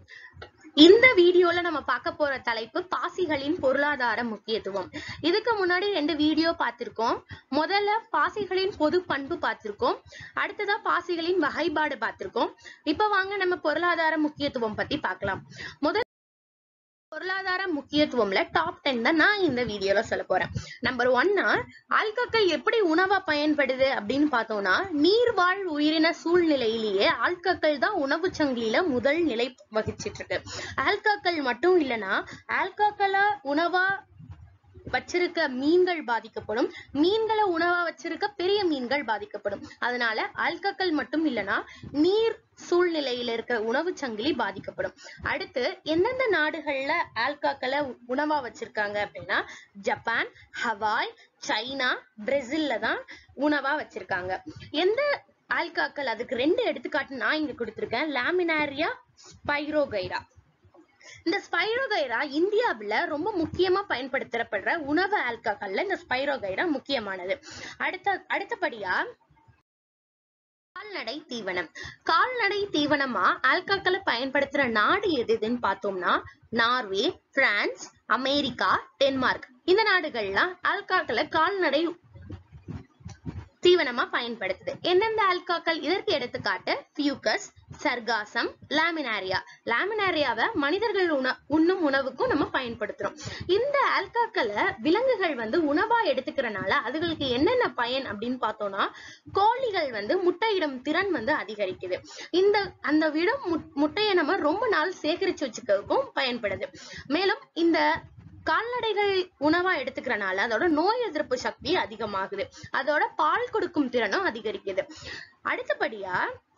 இந்த வீடியோல நம்ம பார்க்க போற தலைப்பு பாசிகளின் பொருளாதார முக்கியத்துவம் இதுக்கு முன்னாடி ரெண்டு வீடியோ பார்த்திருக்கோம் முதல்ல பாசிகளின் பொது பண்பு பார்த்திருக்கோம் அடுத்ததா பாசிகளின் வகைப்பாடு பார்த்திருக்கோம் இப்ப வாங்க நம்ம பொருளாதார முக்கியத்துவம் பத்தி பார்க்கலாம் முதல் பொருளாதார முக்கியத்துவம்ல டாப் டென் தான் நான் இந்த வீடியோல சொல்ல போறேன் நம்பர் ஒன்னா ஆல்கக்கள் எப்படி உணவா பயன்படுது அப்படின்னு பார்த்தோம்னா நீர்வாழ் உயிரின சூழ்நிலையிலேயே ஆல்கக்கள் தான் உணவு சங்கிலியில முதல் நிலை வகிச்சிட்டு இருக்கு ஆல்காக்கள் மட்டும் இல்லைன்னா ஆல்காக்கள உணவா வச்சிருக்க மீன்கள் பாதிக்கப்படும் மீன்களை உணவா வச்சிருக்க பெரிய மீன்கள் பாதிக்கப்படும் அதனால ஆல்கக்கள் மட்டும் இல்லைன்னா நீர் சூழ்நிலையில இருக்க உணவு சங்கிலி பாதிக்கப்படும் அடுத்து எந்தெந்த நாடுகள்ல ஆல்காக்களை உணவா வச்சிருக்காங்க அப்படின்னா ஜப்பான் ஹவாய் சைனா பிரேசில்ல தான் உணவா வச்சிருக்காங்க எந்த ஆல்காக்கள் அதுக்கு ரெண்டு எடுத்துக்காட்டு நான் இங்க கொடுத்திருக்கேன் லாமினாரியா ஸ்பைரோகைரா இந்த ஸ்பைரோகைரா இந்தியாவுல ரொம்ப முக்கியமா பயன்படுத்தப்படுற உணவு ஆல்கஹால்ல இந்த ஸ்பைரோகைரா முக்கியமானது அடுத்த அடுத்தபடியா கால்நடை தீவனம் கால்நடை தீவனமா ஆல்கஹாலை பயன்படுத்துற நாடு எது எதுன்னு பார்த்தோம்னா நார்வே பிரான்ஸ் அமெரிக்கா டென்மார்க் இந்த நாடுகள்லாம் ஆல்காக்களை கால்நடை தீவனமா பயன்படுத்துது எந்தெந்த ஆல்காக்கள் இதற்கு எடுத்துக்காட்டு பியூக்கஸ் சர்காசம் லாமினாரியா லாமினாரியாவை மனிதர்கள் உண உண்ணும் உணவுக்கும் நம்ம பயன்படுத்துறோம் இந்த ஆல்காக்களை விலங்குகள் வந்து உணவா எடுத்துக்கிறனால அதுகளுக்கு என்னென்ன பயன் அப்படின்னு பார்த்தோம்னா கோழிகள் வந்து முட்டையிடும் திறன் வந்து அதிகரிக்குது இந்த அந்த விடம் முட்டையை நம்ம ரொம்ப நாள் சேகரிச்சு வச்சுக்கிறதுக்கும் பயன்படுது மேலும் இந்த கால்நடைகள் உணவா எடுத்துக்கிறனால அதோட நோய் எதிர்ப்பு சக்தி அதிகமாகுது அதோட பால் கொடுக்கும் திறனும் அதிகரிக்குது அடுத்தபடியா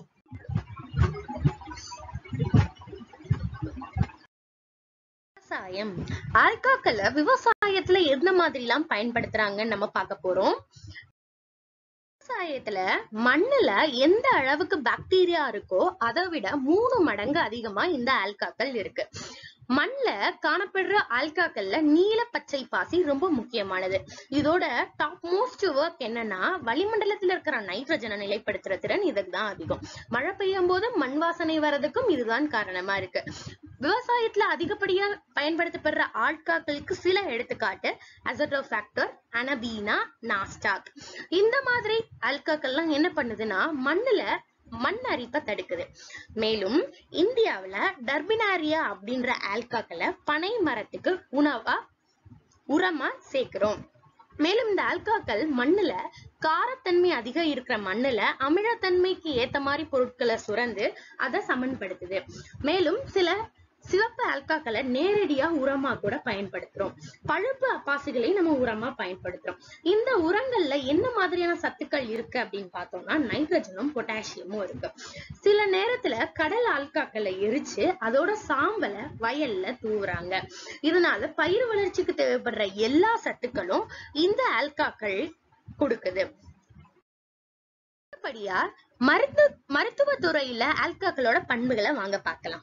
விவசாயம் ஆல்காக்களை விவசாயத்துல எந்த மாதிரி எல்லாம் பயன்படுத்துறாங்கன்னு நம்ம பார்க்க போறோம் விவசாயத்துல மண்ணுல எந்த அளவுக்கு பாக்டீரியா இருக்கோ அதை விட மூணு மடங்கு அதிகமா இந்த ஆல்காக்கள் இருக்கு மண்ல காணப்படுற ஆல்காக்கள்ல நீல பச்சை பாசி ரொம்ப முக்கியமானது இதோட டாப் மோஸ்ட் ஒர்க் என்னன்னா வளிமண்டலத்துல இருக்கிற நைட்ரஜனை நிலைப்படுத்துற திறன் இதுக்கு தான் அதிகம் மழை பெய்யும் போது மண் வாசனை வர்றதுக்கும் இதுதான் காரணமா இருக்கு விவசாயத்துல அதிகப்படியா பயன்படுத்தப்படுற ஆட்காக்களுக்கு சில எடுத்துக்காட்டு அசட்டோஃபாக்டர் அனபீனா நாஸ்டாக் இந்த மாதிரி ஆல்காக்கள்லாம் என்ன பண்ணுதுன்னா மண்ணுல மண் அரிப்பை தடுக்குது மேலும் இந்தியாவுல டர்பினாரியா அப்படின்ற ஆல்காக்களை பனை மரத்துக்கு உணவா உரமா சேர்க்கிறோம் மேலும் இந்த ஆல்காக்கள் மண்ணுல காரத்தன்மை அதிகம் இருக்கிற மண்ணுல அமிலத்தன்மைக்கு ஏத்த மாதிரி பொருட்களை சுரந்து அதை சமன்படுத்துது மேலும் சில சிவப்பு ஆல்காக்களை நேரடியா உரமா கூட பயன்படுத்துறோம் பழுப்பு அப்பாசிகளை நம்ம உரமா பயன்படுத்துறோம் இந்த உரங்கள்ல என்ன மாதிரியான சத்துக்கள் இருக்கு அப்படின்னு பார்த்தோம்னா நைட்ரஜனும் பொட்டாசியமும் இருக்கு சில நேரத்துல கடல் ஆல்காக்களை எரிச்சு அதோட சாம்பலை வயல்ல தூவுறாங்க இதனால பயிர் வளர்ச்சிக்கு தேவைப்படுற எல்லா சத்துக்களும் இந்த ஆல்காக்கள் கொடுக்குது அடுத்தபடியா மருத்துவ மருத்துவ துறையில ஆல்காக்களோட பண்புகளை வாங்க பார்க்கலாம்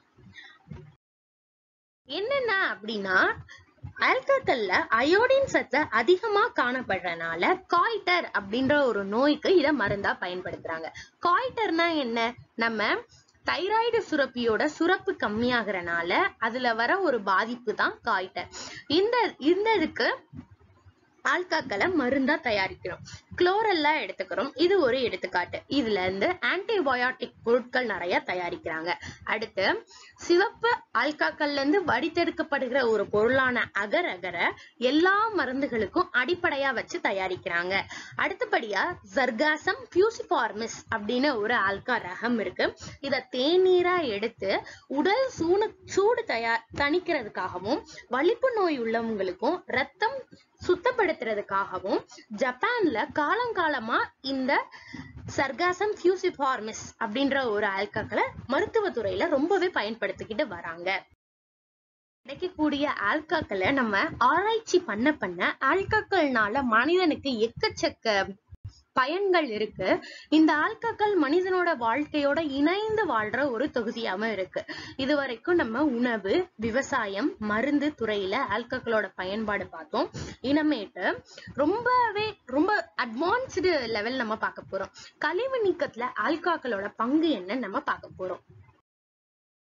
என்னென்ன அப்படின்னா ஆல்கக்கல்ல அயோடின் சத்து அதிகமா காணப்படுறனால காய்டர் அப்படின்ற ஒரு நோய்க்கு இத மருந்தா பயன்படுத்துறாங்க காய்டர்னா என்ன நம்ம தைராய்டு சுரப்பியோட சுரப்பு கம்மியாகிறனால அதுல வர ஒரு பாதிப்பு தான் காய்டர் இந்த இந்த இதுக்கு ஆல்காக்களை மருந்தா தயாரிக்கிறோம் குளோரெல்லா எடுத்துக்கிறோம் இது ஒரு எடுத்துக்காட்டு இதுல இருந்து ஆன்டிபயோட்டிக் பொருட்கள் நிறைய தயாரிக்கிறாங்க அடுத்து சிவப்பு ஆல்காக்கள்ல இருந்து வடித்தெடுக்கப்படுகிற ஒரு பொருளான அகர் அகர எல்லா மருந்துகளுக்கும் அடிப்படையா வச்சு தயாரிக்கிறாங்க அடுத்தபடியா ஜர்காசம் பியூசிபார்மிஸ் அப்படின்னு ஒரு ஆல்கா ரகம் இருக்கு இத தேநீரா எடுத்து உடல் சூடு சூடு தயார் தணிக்கிறதுக்காகவும் வலிப்பு நோய் உள்ளவங்களுக்கும் ரத்தம் சுத்தப்படுத்துறதுக்காகவும் ஜப்பான்ல காலங்காலமா இந்த சர்காசம் பியூசிபார்மிஸ் அப்படின்ற ஒரு ஆல்காக்களை மருத்துவத்துறையில ரொம்பவே பயன்படுத்திக்கிட்டு வராங்க கிடைக்கக்கூடிய ஆல்காக்களை நம்ம ஆராய்ச்சி பண்ண பண்ண ஆல்காக்கள்னால மனிதனுக்கு எக்கச்சக்க பயன்கள் இருக்கு இந்த ஆல்காக்கள் மனிதனோட வாழ்க்கையோட இணைந்து வாழ்ற ஒரு தொகுதியாவும் இருக்கு இது வரைக்கும் நம்ம உணவு விவசாயம் மருந்து துறையில ஆல்காக்களோட பயன்பாடு பார்த்தோம் இனமேட்டு ரொம்பவே ரொம்ப அட்வான்ஸ்டு லெவல் நம்ம பார்க்க போறோம் கழிவு நீக்கத்துல ஆல்காக்களோட பங்கு என்ன நம்ம பார்க்க போறோம்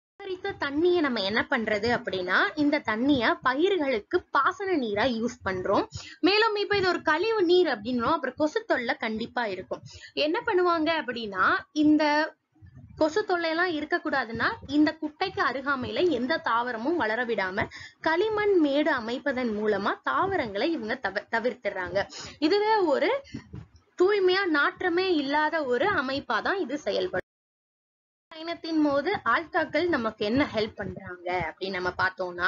எடுத்த தண்ணிய நம்ம என்ன பண்றது அப்படின்னா இந்த தண்ணிய பயிர்களுக்கு பாசன நீரா யூஸ் பண்றோம் மேலும் இப்ப இது ஒரு கழிவு நீர் அப்படின்றோம் அப்புறம் கொசு தொல்லை கண்டிப்பா இருக்கும் என்ன பண்ணுவாங்க அப்படின்னா இந்த கொசு தொல்லையெல்லாம் இருக்கக்கூடாதுன்னா இந்த குட்டைக்கு அருகாமையில எந்த தாவரமும் வளர விடாம களிமண் மேடு அமைப்பதன் மூலமா தாவரங்களை இவங்க தவிர தவிர்த்துறாங்க இதுவே ஒரு தூய்மையா நாற்றமே இல்லாத ஒரு அமைப்பா தான் இது செயல்படும் பயணத்தின் போது ஆல்காக்கள் நமக்கு என்ன ஹெல்ப் பண்றாங்க அப்படின்னு நம்ம பார்த்தோம்னா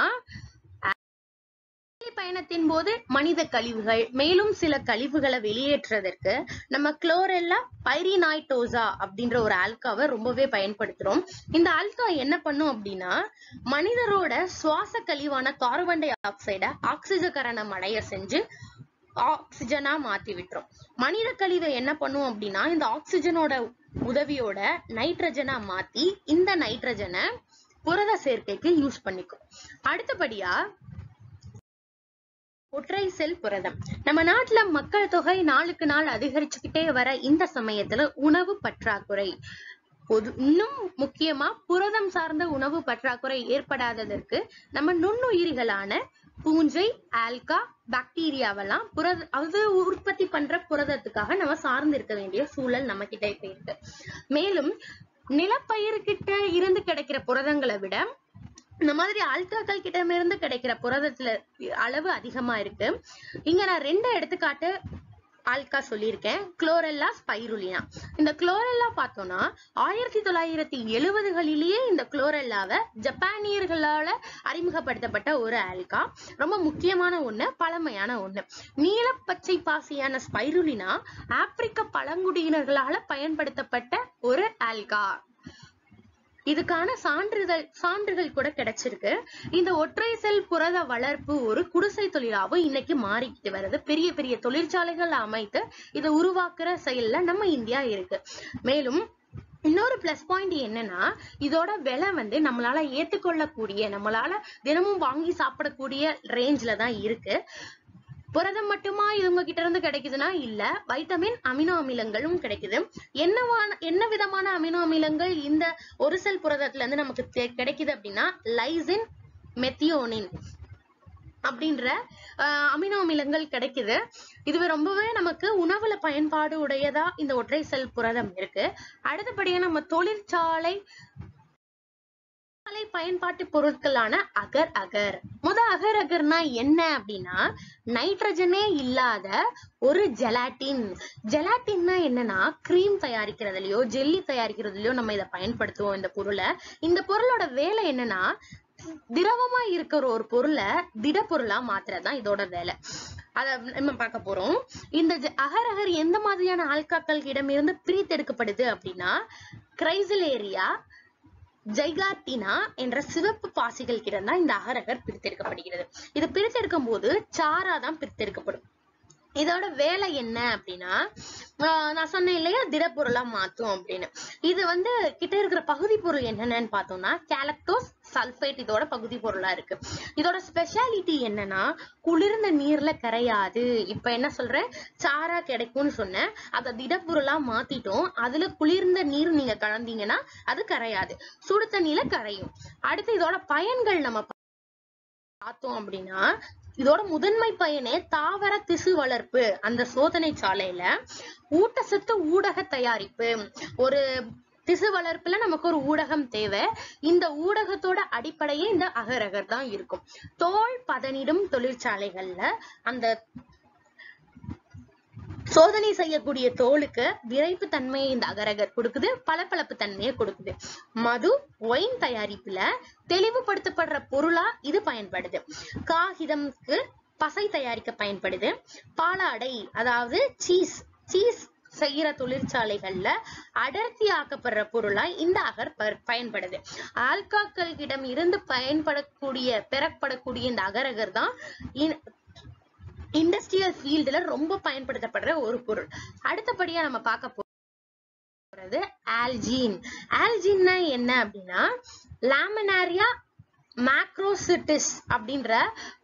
பயணத்தின் போது மனித கழிவுகள் மேலும் சில கழிவுகளை வெளியேற்றுவதற்கு நம்ம குளோரெல்லா பைரினாய்டோசா அப்படின்ற ஒரு ஆல்காவை ரொம்பவே பயன்படுத்துறோம் இந்த ஆல்கா என்ன பண்ணும் அப்படின்னா மனிதரோட சுவாச கழிவான கார்பன் டை ஆக்சைடை ஆக்சிஜகரணம் அடைய செஞ்சு ஆக்சிஜனா மாத்தி விட்டுரும் மனித கழிவை என்ன பண்ணும் அப்படின்னா இந்த ஆக்சிஜனோட உதவியோட நைட்ரஜனா மாத்தி இந்த நைட்ரஜனை புரத சேர்க்கைக்கு யூஸ் பண்ணிக்கும் அடுத்தபடியா ஒற்றை செல் புரதம் நம்ம நாட்டுல மக்கள் தொகை நாளுக்கு நாள் அதிகரிச்சுக்கிட்டே வர இந்த சமயத்துல உணவு பற்றாக்குறை பொது இன்னும் முக்கியமா புரதம் சார்ந்த உணவு பற்றாக்குறை ஏற்படாததற்கு நம்ம நுண்ணுயிரிகளான பூஞ்சை ஆல்கா பாக்டீரியாவெல்லாம் புரத அது உற்பத்தி பண்ற புரதத்துக்காக நம்ம சார்ந்து இருக்க வேண்டிய சூழல் நம்ம கிட்ட இப்ப இருக்கு மேலும் நிலப்பயிர்கிட்ட இருந்து கிடைக்கிற புரதங்களை விட இந்த மாதிரி ஆல்காக்கள் கிட்ட இருந்து கிடைக்கிற புரதத்துல அளவு அதிகமா இருக்கு இங்க நான் ரெண்டு எடுத்துக்காட்டு ஆல்கா சொல்லியிருக்கேன் குளோரெல்லா ஸ்பைருலினா இந்த குளோரெல்லா பார்த்தோம்னா ஆயிரத்தி தொள்ளாயிரத்தி எழுபதுகளிலேயே இந்த குளோரெல்லாவை ஜப்பானியர்களால அறிமுகப்படுத்தப்பட்ட ஒரு ஆல்கா ரொம்ப முக்கியமான ஒண்ணு பழமையான ஒண்ணு நீலப்பச்சை பாசியான ஸ்பைருலினா ஆப்பிரிக்க பழங்குடியினர்களால பயன்படுத்தப்பட்ட ஒரு ஆல்கா இதுக்கான சான்றிதழ் சான்றுகள் கூட கிடைச்சிருக்கு இந்த ஒற்றை செல் புரத வளர்ப்பு ஒரு குடிசை தொழிலாவும் இன்னைக்கு மாறிக்கிட்டு வருது பெரிய பெரிய தொழிற்சாலைகள் அமைத்து இதை உருவாக்குற செயல்ல நம்ம இந்தியா இருக்கு மேலும் இன்னொரு பிளஸ் பாயிண்ட் என்னன்னா இதோட விலை வந்து நம்மளால ஏத்துக்கொள்ளக்கூடிய நம்மளால தினமும் வாங்கி சாப்பிடக்கூடிய ரேஞ்ச்ல தான் இருக்கு புரதம் மட்டுமா இவங்க கிட்ட இருந்து கிடைக்குதுன்னா இல்ல வைட்டமின் அமினோ அமிலங்களும் கிடைக்குது என்னவான என்ன விதமான அமினோ அமிலங்கள் இந்த ஒரு செல் புரதத்துல இருந்து நமக்கு தெ- கிடைக்குது அப்படின்னா லைசின் மெத்தியோனின் அப்படின்ற ஆஹ், அமினோ அமிலங்கள் கிடைக்குது இது ரொம்பவே நமக்கு உணவுல பயன்பாடு உடையதா இந்த ஒற்றை செல் புரதம் இருக்கு அடுத்தபடியா நம்ம தொழிற்சாலை தொழிற்சாலை பயன்பாட்டு பொருட்களான அகர் அகர் முத அகர் அகர்னா என்ன அப்படின்னா நைட்ரஜனே இல்லாத ஒரு ஜெலாட்டின் ஜெலாட்டின்னா என்னன்னா கிரீம் தயாரிக்கிறதுலயோ ஜெல்லி தயாரிக்கிறதுலயோ நம்ம இதை பயன்படுத்துவோம் இந்த பொருளை இந்த பொருளோட வேலை என்னன்னா திரவமா இருக்கிற ஒரு பொருளை திடப்பொருளா மாத்துறதுதான் இதோட வேலை அத நம்ம பார்க்க போறோம் இந்த ஜ- அகர் அகர் எந்த மாதிரியான ஆல்காக்கள் இடமிருந்து பிரித்தெடுக்கப்படுது அப்படின்னா கிரைசிலேரியா ஜைகாட்டினா என்ற சிவப்பு பாசிகள் கிட்ட தான் இந்த அகரகர் பிரித்தெடுக்கப்படுகிறது இது பிரித்தெடுக்கும் போது சாரா தான் பிரித்தெடுக்கப்படும் இதோட வேலை என்ன அப்படின்னா ஆஹ் நான் சொன்னேன் இல்லையா திடப்பொருளா மாத்தும் அப்படின்னு இது வந்து கிட்ட இருக்கிற பகுதி பொருள் என்னென்னு பார்த்தோம்னா கேலக்டோஸ் சல்ஃபேட் இதோட பகுதி பொருளா இருக்கு இதோட ஸ்பெஷாலிட்டி என்னன்னா குளிர்ந்த நீர்ல கரையாது இப்ப என்ன சொல்றேன் சாரா கிடைக்கும்னு சொன்னேன் அதை திடப்பொருளா மாத்திட்டோம் அதுல குளிர்ந்த நீர் நீங்க கலந்தீங்கன்னா அது கரையாது சுடு தண்ணியில கரையும் அடுத்து இதோட பயன்கள் நம்ம பார்த்தோம் அப்படின்னா இதோட முதன்மை பயனே தாவர திசு வளர்ப்பு அந்த சோதனை சாலையில ஊட்டச்சத்து ஊடக தயாரிப்பு ஒரு திசு வளர்ப்புல நமக்கு ஒரு ஊடகம் தேவை இந்த ஊடகத்தோட அடிப்படையே இந்த அகரகர் தான் இருக்கும் தோல் பதனிடும் தொழிற்சாலைகள்ல அந்த சோதனை செய்யக்கூடிய தோலுக்கு விரைப்பு தன்மையை இந்த அகரகர் கொடுக்குது பளபளப்பு தன்மையை கொடுக்குது மது ஒயின் தயாரிப்புல தெளிவுபடுத்தப்படுற பொருளா இது பயன்படுது காகிதம்க்கு பசை தயாரிக்க பயன்படுது பாலாடை அதாவது சீஸ் சீஸ் செய்யற தொழிற்சாலைகள்ல அடர்த்தி ஆக்கப்படுற பொருளா இந்த அகர் ப- பயன்படுது ஆல்காக்களிடம் இருந்து பயன்படக்கூடிய பெறப்படக்கூடிய இந்த அகரகர் தான் இ- இண்டஸ்ட்ரியல் ஃபீல்டுல ரொம்ப பயன்படுத்தப்படுற ஒரு பொருள் அடுத்தபடியா நம்ம பார்க்க போறது ஆல்ஜீன் ஆல்ஜீன்னா என்ன அப்படின்னா லாமினாரியா மேக்ரோசிட்டிஸ் அப்படின்ற பரு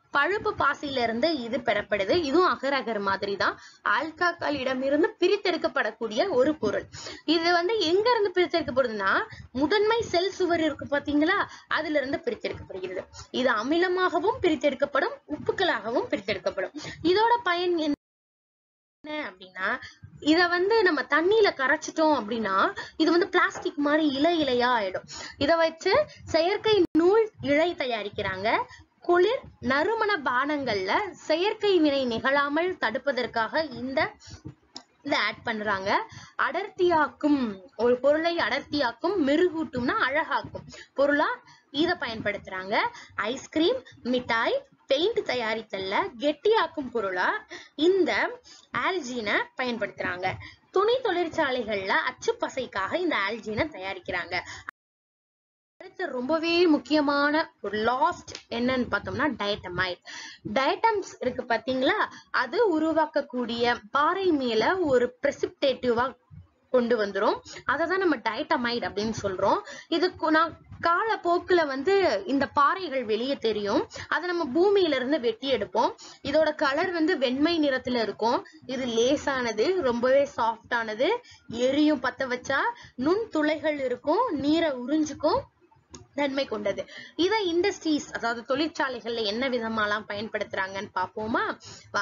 பழுப்பு பாசியில இருந்து இது பெறப்படுது இதுவும் அகர் அகர் மாதிரி தான் ஆல்காக்களிடம் இருந்து பிரித்தெடுக்கப்படக்கூடிய ஒரு பொருள் இது வந்து எங்க இருந்து பிரித்தெடுக்கப்படுதுன்னா முதன்மை செல் சுவர் இருக்கு பாத்தீங்களா அதுல இருந்து பிரித்தெடுக்கப்படுகிறது இது அமிலமாகவும் பிரித்தெடுக்கப்படும் உப்புக்களாகவும் பிரித்தெடுக்கப்படும் இதோட பயன் என்ன அப்படின்னா இத வந்து நம்ம தண்ணியில கரைச்சிட்டோம் அப்படின்னா இது வந்து பிளாஸ்டிக் மாதிரி இலை இலையா ஆயிடும் இத வச்சு செயற்கை நூல் இழை தயாரிக்கிறாங்க குளிர் நறுமண பானங்கள்ல செயற்கை வினை நிகழாமல் தடுப்பதற்காக இந்த இத ஆட் பண்றாங்க அடர்த்தியாக்கும் ஒரு பொருளை அடர்த்தியாக்கும் மெருகூட்டும்னா அழகாக்கும் பொருளா இத பயன்படுத்துறாங்க ஐஸ்கிரீம் மிட்டாய் பெயிண்ட் தயாரித்தல்ல கெட்டியாக்கும் பொருளா இந்த ஆல்ஜீனை பயன்படுத்துறாங்க துணி தொழிற்சாலைகள்ல அச்சுப்பசைக்காக இந்த ஆல்ஜீனை தயாரிக்கிறாங்க அடுத்து ரொம்பவே முக்கியமான ஒரு லாஸ்ட் என்னன்னு பார்த்தோம்னா டயட்டமைட் டயட்டம்ஸ் இருக்கு பாத்தீங்களா அது உருவாக்கக்கூடிய பாறை மேல ஒரு பிரசிப்டேட்டிவா கொண்டு வந்துரும் அதை தான் நம்ம டயட்டமைட் அப்படின்னு சொல்றோம் இது கு- நான் காலப்போக்குல வந்து இந்த பாறைகள் வெளியே தெரியும் அதை நம்ம பூமியில இருந்து வெட்டி எடுப்போம் இதோட கலர் வந்து வெண்மை நிறத்துல இருக்கும் இது லேசானது ரொம்பவே சாஃப்டானது எரியும் பத்த வச்சா நுண் துளைகள் இருக்கும் நீரை உறிஞ்சுக்கும் நன்மை கொண்டது இத இண்டஸ்ட்ரீஸ் அதாவது தொழிற்சாலைகள்ல என்ன விதமாலாம் பயன்படுத்துறாங்கன்னு பாப்போமா வாங்க.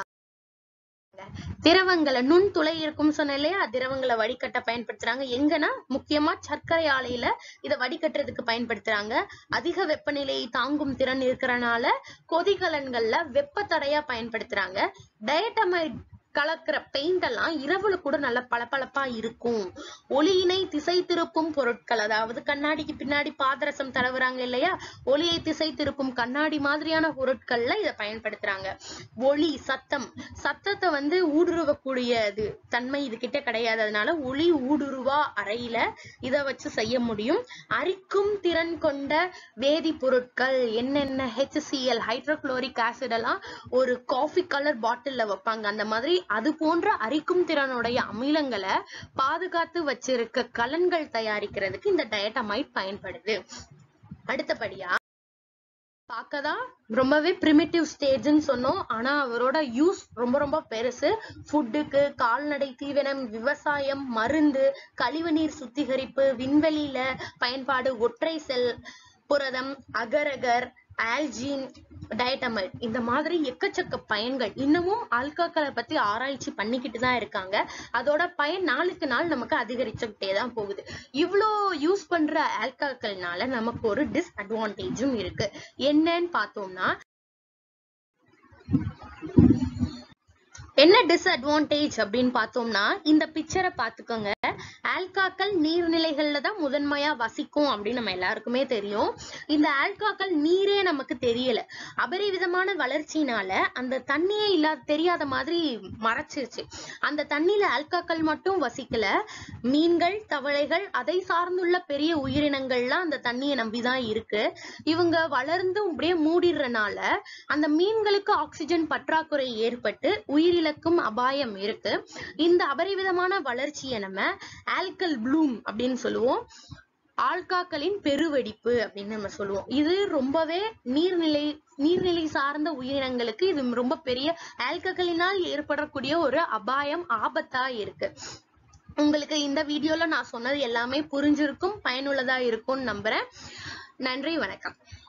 திரவங்களை நுண் துளை இருக்கும் சொன்னேன் இல்லையா திரவங்களை வடிகட்ட பயன்படுத்துறாங்க எங்கன்னா முக்கியமா சர்க்கரை ஆலையில இத வடிகட்டுறதுக்கு பயன்படுத்துறாங்க அதிக வெப்பநிலையை தாங்கும் திறன் இருக்கறனால கொதிகலன்கள்ல வெப்ப தடையா பயன்படுத்துறாங்க டயட்டமைட் கலக்கிற பெயிண்ட் எல்லாம் இரவுல கூட நல்ல பளபளப்பா இருக்கும் ஒளியினை திசை திருப்பும் பொருட்கள் அதாவது கண்ணாடிக்கு பின்னாடி பாதரசம் தடவுறாங்க இல்லையா ஒளியை திசை திருப்பும் கண்ணாடி மாதிரியான பொருட்கள்ல இத பயன்படுத்துறாங்க ஒளி சத்தம் சத்தத்தை வந்து ஊடுருவக்கூடியது தன்மை இது கிட்ட கிடையாது அதனால ஒளி ஊடுருவா அறையில இத வச்சு செய்ய முடியும் அரிக்கும் திறன் கொண்ட வேதிப்பொருட்கள் என்னென்ன HCl ஹைட்ரோகுளோரிக் ஆசிட் எல்லாம் ஒரு காஃபி கலர் பாட்டில்ல வைப்பாங்க அந்த மாதிரி அது போன்ற அரிக்கும் திறனுடைய அமிலங்களை பாதுகாத்து வச்சிருக்க கலன்கள் தயாரிக்கிறதுக்கு இந்த டயட்டமைட் பயன்படுது அடுத்தபடியா பார்க்கதான் ரொம்பவே பிரிமிட்டிவ் ஸ்டேஜ்னு சொன்னோம் ஆனா அவரோட யூஸ் ரொம்ப ரொம்ப பெருசு ஃபுட்டுக்கு கால்நடை தீவனம் விவசாயம் மருந்து கழிவுநீர் சுத்திகரிப்பு விண்வெளியில பயன்பாடு ஒற்றை செல் புரதம் அகரகர் ஆல்ஜின் டயட்டமைட் இந்த மாதிரி எக்கச்சக்க பயன்கள் இன்னமும் ஆல்காக்களை பத்தி ஆராய்ச்சி பண்ணிக்கிட்டு தான் இருக்காங்க அதோட பயன் நாளுக்கு நாள் நமக்கு அதிகரிச்சுக்கிட்டே தான் போகுது இவ்ளோ யூஸ் பண்ற ஆல்காக்கள்னால நமக்கு ஒரு டிஸ்அட்வான்டேஜும் இருக்கு என்னன்னு பார்த்தோம்னா என்ன டிஸ்அட்வான்டேஜ் அப்படின்னு பார்த்தோம்னா இந்த பிக்சரை பார்த்துக்கோங்க ஆல்காக்கள் நீர்நிலைகள்ல தான் முதன்மையா வசிக்கும் அப்படின்னு நம்ம எல்லாருக்குமே தெரியும் இந்த ஆல்காக்கள் நீரே நமக்கு தெரியல அபரிவிதமான வளர்ச்சினால அந்த தண்ணியே இல்லாத தெரியாத மாதிரி மறைச்சிருச்சு அந்த தண்ணியில ஆல்காக்கள் மட்டும் வசிக்கல மீன்கள் தவளைகள் அதை சார்ந்துள்ள பெரிய உயிரினங்கள்லாம் அந்த தண்ணியை நம்பிதான் இருக்கு இவங்க வளர்ந்து அப்படியே மூடிடுறனால அந்த மீன்களுக்கு ஆக்சிஜன் பற்றாக்குறை ஏற்பட்டு உயிரிழக்கும் அபாயம் இருக்கு இந்த அபரிவிதமான வளர்ச்சியை நம்ம ஆல்கல் ப்ளூம் அப்படின்னு சொல்லுவோம் ஆல்காக்களின் பெருவெடிப்பு அப்படின்னு நம்ம சொல்லுவோம் இது ரொம்பவே நீர்நிலை நீர்நிலை சார்ந்த உயிரினங்களுக்கு இது ரொம்ப பெரிய ஆல்ககளினால் ஏற்படக்கூடிய ஒரு அபாயம் ஆபத்தா இருக்கு உங்களுக்கு இந்த வீடியோல நான் சொன்னது எல்லாமே புரிஞ்சிருக்கும் பயனுள்ளதா இருக்கும்னு நம்புறேன் நன்றி வணக்கம்